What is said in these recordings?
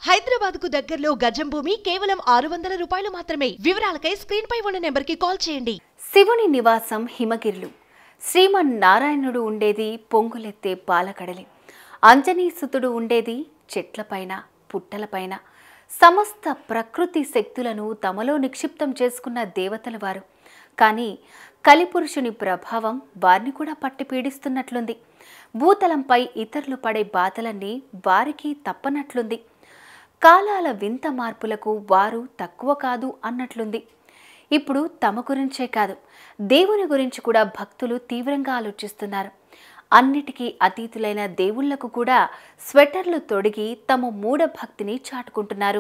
హైదరాబాద్ కు దగ్గరలో గజం భూమి కేవలం ఆరు వందల రూపాయలు మాత్రమే వివరాలకై స్క్రీన్ పై ఉన్న నెంబర్ కి కాల్ చేయండి శివుని నివాసం హిమగిరులు శ్రీమన్నారాయణుడు ఉండేది పొంగులెత్తే పాలకడలి అంజనీసుతుడు ఉండేది చెట్లపైన పుట్టలపైన సమస్త ప్రకృతి శక్తులను తమలో నిక్షిప్తం చేసుకున్న దేవతల వారు కానీ కలిపురుషుని ప్రభావం వారిని కూడా పట్టి పీడిస్తున్నట్లుంది భూతలంపై ఇతరులు పడే బాధలన్నీ వారికి తప్పనట్లుంది కాలాల వింత మార్పులకు వారు తక్కువ కాదు అన్నట్లుంది ఇప్పుడు తమ గురించే కాదు దేవుని గురించి కూడా భక్తులు తీవ్రంగా ఆలోచిస్తున్నారు అన్నిటికీ అతీతులైన దేవుళ్లకు కూడా స్వెటర్లు తొడిగి తమ మూఢ భక్తిని చాటుకుంటున్నారు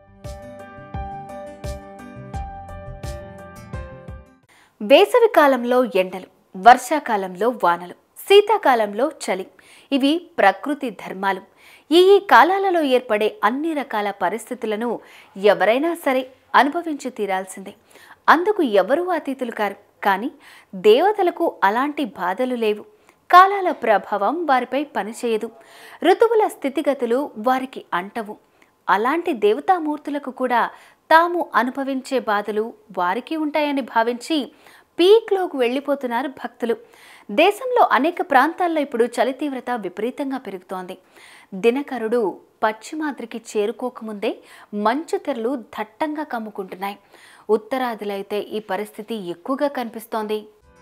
వేసవి కాలంలో ఎండలు వర్షాకాలంలో వానలు శీతాకాలంలో చలి ఇవి ప్రకృతి ధర్మాలు ఈ ఈ కాలాలలో ఏర్పడే అన్ని రకాల పరిస్థితులను ఎవరైనా సరే అనుభవించి తీరాల్సిందే అందుకు ఎవరూ అతీతులు కారు కానీ దేవతలకు అలాంటి బాధలు లేవు కాలాల ప్రభావం వారిపై పనిచేయదు ఋతువుల స్థితిగతులు వారికి అంటవు అలాంటి దేవతామూర్తులకు కూడా తాము అనుభవించే బాధలు వారికి ఉంటాయని భావించి పీక్లోకి వెళ్ళిపోతున్నారు భక్తులు దేశంలో అనేక ప్రాంతాల్లో ఇప్పుడు చలి తీవ్రత విపరీతంగా పెరుగుతోంది దినకరుడు పశ్చిమాద్రికి చేరుకోకముందే మంచు తెరలు దట్టంగా కమ్ముకుంటున్నాయి ఉత్తరాదిలో అయితే ఈ పరిస్థితి ఎక్కువగా కనిపిస్తోంది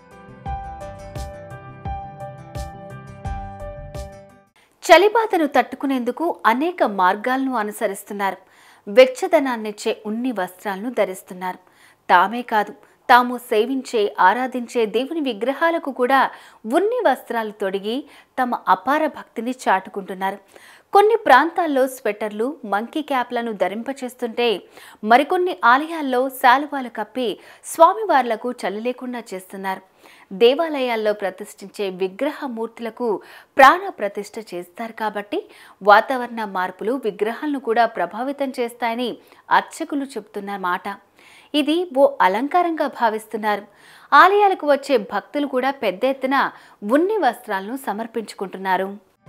చలిబాధను తట్టుకునేందుకు అనేక మార్గాలను అనుసరిస్తున్నారు వెచ్చదనాన్నిచ్చే ఉన్ని వస్త్రాలను ధరిస్తున్నారు తామే కాదు తాము సేవించే ఆరాధించే దేవుని విగ్రహాలకు కూడా ఉన్ని వస్త్రాలు తొడిగి తమ అపార భక్తిని చాటుకుంటున్నారు కొన్ని ప్రాంతాల్లో స్వెటర్లు మంకీ క్యాప్లను ధరింపచేస్తుంటే మరికొన్ని ఆలయాల్లో శాలువాలు కప్పి స్వామివార్లకు చలి లేకుండా చేస్తున్నారు దేవాలయాల్లో ప్రతిష్ఠించే విగ్రహ మూర్తులకు ప్రాణ ప్రతిష్ఠ చేస్తారు కాబట్టి వాతావరణ మార్పులు విగ్రహాలను కూడా ప్రభావితం చేస్తాయని అర్చకులు చెబుతున్న మాట ఇది ఓ అలంకారంగా భావిస్తున్నారు ఆలయాలకు వచ్చే భక్తులు కూడా పెద్ద ఎత్తున ఉన్ని వస్త్రాలను సమర్పించుకుంటున్నారు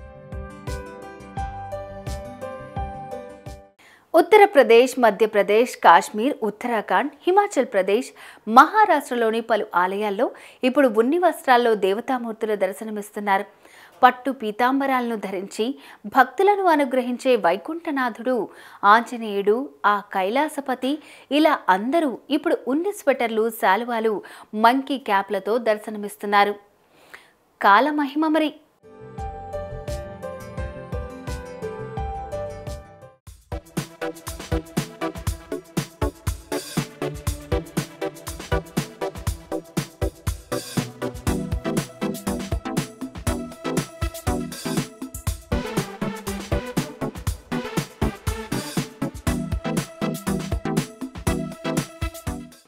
ఉత్తరప్రదేశ్ మధ్యప్రదేశ్ కాశ్మీర్ ఉత్తరాఖండ్ హిమాచల్ ప్రదేశ్ మహారాష్ట్రలోని పలు ఆలయాల్లో ఇప్పుడు ఉన్ని వస్త్రాల్లో దేవతామూర్తులు దర్శనమిస్తున్నారు పట్టు పీతాంబరాలను ధరించి భక్తులను అనుగ్రహించే వైకుంఠనాథుడు ఆంజనేయుడు ఆ కైలాసపతి ఇలా అందరూ ఇప్పుడు ఉన్ని స్వెటర్లు శాలువాలు మంకీ క్యాప్లతో దర్శనమిస్తున్నారు కాలమహిమ మరి